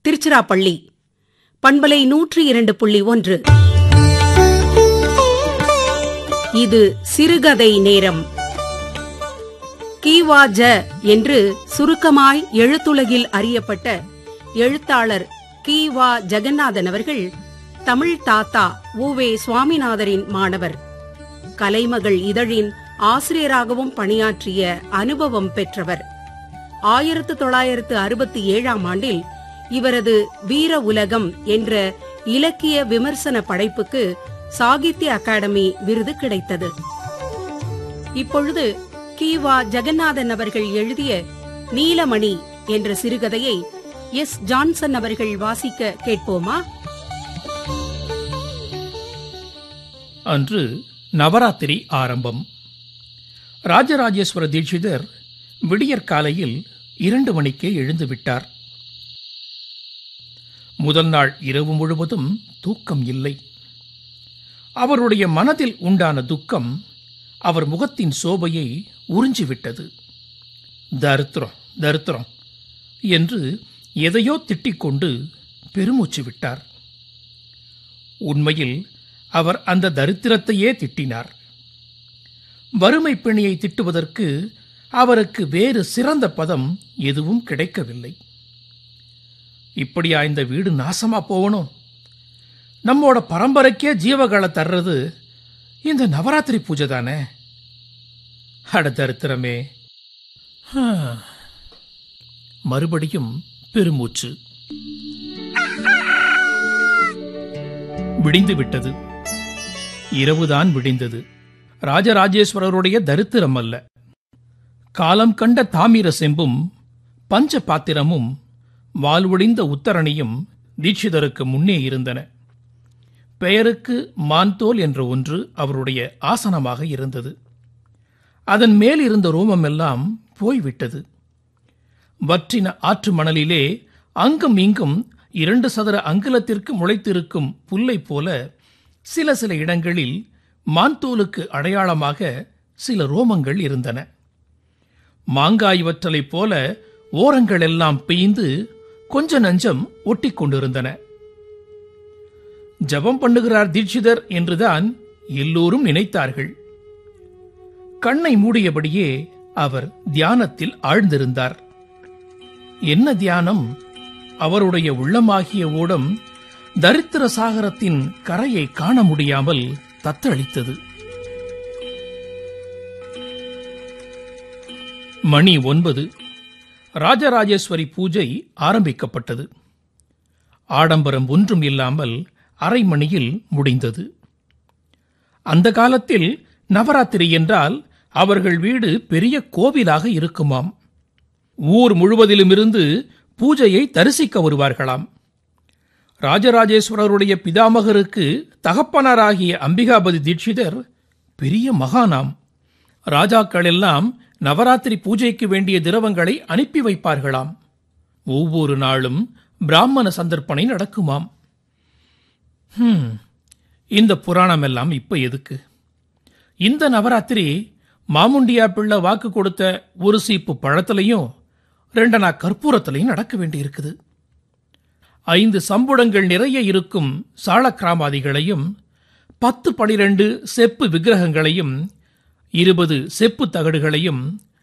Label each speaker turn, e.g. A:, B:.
A: திருச்சிராப்பள்ளி பண்பலை நூற்றி இரண்டு புள்ளி ஒன்று இது சிறுகதை நேரம் கீவா ஜ என்று சுருக்கமாய் எழுத்துலகில் அறியப்பட்ட எழுத்தாளர் கி வா ஜெகநாதன் அவர்கள் தமிழ் தாத்தா உவே சுவாமிநாதரின் மாணவர் கலைமகள் இதழின் ஆசிரியராகவும் பணியாற்றிய அனுபவம் பெற்றவர் ஆயிரத்து தொள்ளாயிரத்து அறுபத்தி ஏழாம் ஆண்டில் இவரது வீர உலகம் என்ற இலக்கிய விமர்சன படைப்புக்கு சாகித்ய அகாடமி விருது கிடைத்தது இப்பொழுது கீவா ஜெகநாதன் அவர்கள் எழுதிய நீலமணி என்ற சிறுகதையை எஸ் ஜான்சன் அவர்கள் வாசிக்க கேட்போமா
B: அன்று நவராத்திரி ஆரம்பம் ராஜராஜேஸ்வர தீட்சிதர் விடியற் காலையில் இரண்டு மணிக்கே எழுந்து விட்டார் முதல் நாள் இரவு முழுவதும் தூக்கம் இல்லை அவருடைய மனதில் உண்டான துக்கம் அவர் முகத்தின் சோபையை உறிஞ்சிவிட்டது தரித்திரம் தரித்திரம் என்று எதையோ திட்டிக்கொண்டு பெருமூச்சு விட்டார் உண்மையில் அவர் அந்த தரித்திரத்தையே திட்டினார் வறுமை பிணியை திட்டுவதற்கு அவருக்கு வேறு சிறந்த பதம் எதுவும் கிடைக்கவில்லை இப்படியா இந்த வீடு நாசமா போகணும் நம்மோட பரம்பரைக்கே ஜீவகளை தர்றது இந்த நவராத்திரி பூஜை தானே அட தரித்திரமே ஹா. மறுபடியும் பெருமூச்சு விடிந்து விட்டது இரவுதான் விடிந்தது ராஜராஜேஸ்வரருடைய தரித்திரம் அல்ல காலம் கண்ட தாமிர செம்பும் பஞ்ச பாத்திரமும் வாழ்வொடிந்த உத்தரணியும் தீட்சிதருக்கு முன்னே இருந்தன பெயருக்கு மான்தோல் என்ற ஒன்று அவருடைய ஆசனமாக இருந்தது அதன் மேல் இருந்த ரோமமெல்லாம் போய்விட்டது வற்றின ஆற்று மணலிலே அங்கும் இங்கும் இரண்டு சதுர அங்குலத்திற்கு முளைத்திருக்கும் புல்லைப் போல சில சில இடங்களில் மான்தோலுக்கு அடையாளமாக சில ரோமங்கள் இருந்தன மாங்காய் வற்றலைப் போல ஓரங்கள் எல்லாம் பெய்ந்து கொஞ்ச நஞ்சம் ஒட்டிக் கொண்டிருந்தன ஜபம் பண்ணுகிறார் தீட்சிதர் என்றுதான் எல்லோரும் நினைத்தார்கள் கண்ணை மூடியபடியே அவர் தியானத்தில் ஆழ்ந்திருந்தார் என்ன தியானம் அவருடைய உள்ளமாகிய ஓடம் தரித்திர சாகரத்தின் கரையை காண முடியாமல் தத்தளித்தது மணி ஒன்பது ராஜராஜேஸ்வரி பூஜை ஆரம்பிக்கப்பட்டது ஆடம்பரம் ஒன்றும் இல்லாமல் அரை மணியில் முடிந்தது அந்த காலத்தில் நவராத்திரி என்றால் அவர்கள் வீடு பெரிய கோவிலாக இருக்குமாம் ஊர் முழுவதிலுமிருந்து பூஜையை தரிசிக்க வருவார்களாம் ராஜராஜேஸ்வரருடைய பிதாமகருக்கு தகப்பனாராகிய அம்பிகாபதி தீட்சிதர் பெரிய மகானாம் ராஜாக்கள் எல்லாம் நவராத்திரி பூஜைக்கு வேண்டிய திரவங்களை அனுப்பி வைப்பார்களாம் ஒவ்வொரு நாளும் பிராமண சந்தர்ப்பணை நடக்குமாம் ஹம், இந்த புராணம் எல்லாம் இப்ப எதுக்கு இந்த நவராத்திரி மாமுண்டியா பிள்ளை வாக்கு கொடுத்த ஒரு சீப்பு பழத்திலையும் ரெண்டனா கற்பூரத்திலையும் நடக்க வேண்டியிருக்குது ஐந்து சம்புடங்கள் நிறைய இருக்கும் சாளக்கிராமாதிகளையும் பத்து பனிரெண்டு செப்பு விக்கிரகங்களையும் இருபது செப்பு தகடுகளையும்